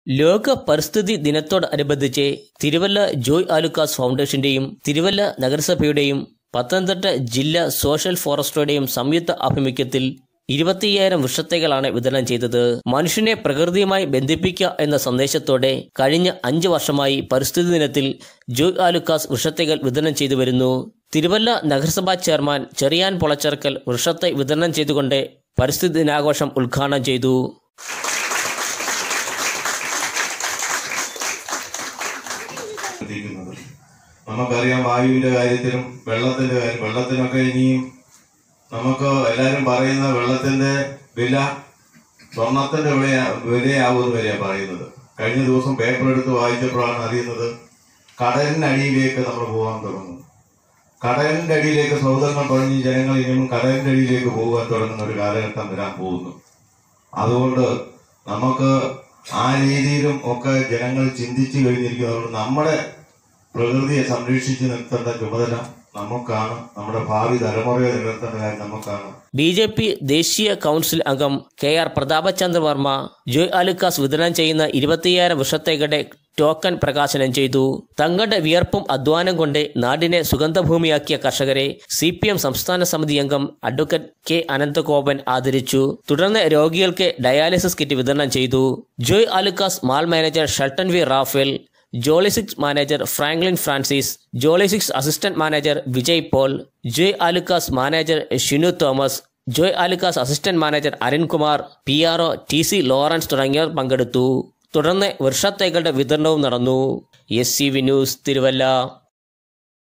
ലോക പരിസ്ഥിതി ദിനത്തോടനുബന്ധിച്ച് തിരുവല്ല ജോയ് ആലുക്കാസ് ഫൗണ്ടേഷന്റെയും തിരുവല്ല നഗരസഭയുടെയും പത്തനംതിട്ട ജില്ലാ സോഷ്യൽ ഫോറസ്ട്രിയുടെയും സംയുക്ത ആഭിമുഖ്യത്തിൽ ഇരുപത്തിയ്യായിരം വൃക്ഷത്തൈകളാണ് വിതരണം ചെയ്തത് മനുഷ്യനെ പ്രകൃതിയുമായി ബന്ധിപ്പിക്കുക എന്ന സന്ദേശത്തോടെ കഴിഞ്ഞ അഞ്ച് വർഷമായി പരിസ്ഥിതി ദിനത്തിൽ ജോയ് ആലുക്കാസ് വൃക്ഷത്തൈകൾ വിതരണം ചെയ്തു വരുന്നു തിരുവല്ല നഗരസഭാ ചെയർമാൻ ചെറിയാൻ പൊളച്ചർക്കൽ വൃക്ഷത്തൈ വിതരണം ചെയ്തുകൊണ്ട് പരിസ്ഥിതി ദിനാഘോഷം ഉദ്ഘാടനം ചെയ്തു എത്തിക്കുന്നത് നമുക്കറിയാം വായുവിന്റെ കാര്യത്തിലും വെള്ളത്തിന്റെ കാര്യം വെള്ളത്തിനൊക്കെ ഇനിയും നമുക്ക് എല്ലാരും പറയുന്ന വെള്ളത്തിന്റെ വില സ്വർണത്തിന്റെ വില വിലയാവും വരെയാണ് പറയുന്നത് കഴിഞ്ഞ ദിവസം പേപ്പർ എടുത്ത് വായിച്ചപ്പോഴാണ് അറിയുന്നത് കടലിനടിയിലേക്ക് നമ്മൾ പോകാൻ തുടങ്ങും കടലിന്റെ അടിയിലേക്ക് സൗദങ്ങൾ പറഞ്ഞ് ജനങ്ങൾ ഇനിയും കടലിന്റെ അടിയിലേക്ക് പോകാൻ തുടങ്ങുന്ന ഒരു കാലഘട്ടം വരാൻ പോകുന്നു അതുകൊണ്ട് നമുക്ക് ആ രീതിയിലും ഒക്കെ ജനങ്ങൾ ചിന്തിച്ചു കഴിഞ്ഞിരിക്കുന്നതുകൊണ്ട് നമ്മുടെ പ്രകൃതിയെ സംരക്ഷിച്ച് നിർത്തേണ്ട ചുമതല നമുക്കാണ് നമ്മുടെ ഭാവി തലമുറയെ നിലനിർത്തേണ്ട കാര്യം നമുക്കാണ് ബി ജെ പി ദേശീയ കൗൺസിൽ അംഗം കെ ആർ പ്രതാപചന്ദ്ര വർമ്മ ജോയ് ആലുക്കാസ് വിതരണം ചെയ്യുന്ന ഇരുപത്തിയ്യായിരം വൃക്ഷത്തൈകളുടെ ടോക്കൺ പ്രകാശനം ചെയ്തു തങ്ങളുടെ വിയർപ്പും അധ്വാനം കൊണ്ട് നാടിനെ സുഗന്ധഭൂമിയാക്കിയ കർഷകരെ സി പി എം സംസ്ഥാന സമിതി അംഗം അഡ്വക്കേറ്റ് കെ അനന്തഗോപൻ ആദരിച്ചു തുടർന്ന് രോഗികൾക്ക് ഡയാലിസിസ് കിറ്റ് വിതരണം ചെയ്തു Joy Alukkas mall manager Shelton V Raphael Jolly Silks manager Franklin Francis Jolly Silks assistant manager Vijay Paul Joy Alukkas manager Shinu Thomas Joy Alukkas assistant manager Arunkumar P R O T C Lawrence തുടങ്ങിയവർ പങ്കെടുത്തു തുടർന്ന് വൃക്ഷത്തൈകളുടെ വിതരണവും നടന്നു S C V news Thiruvalla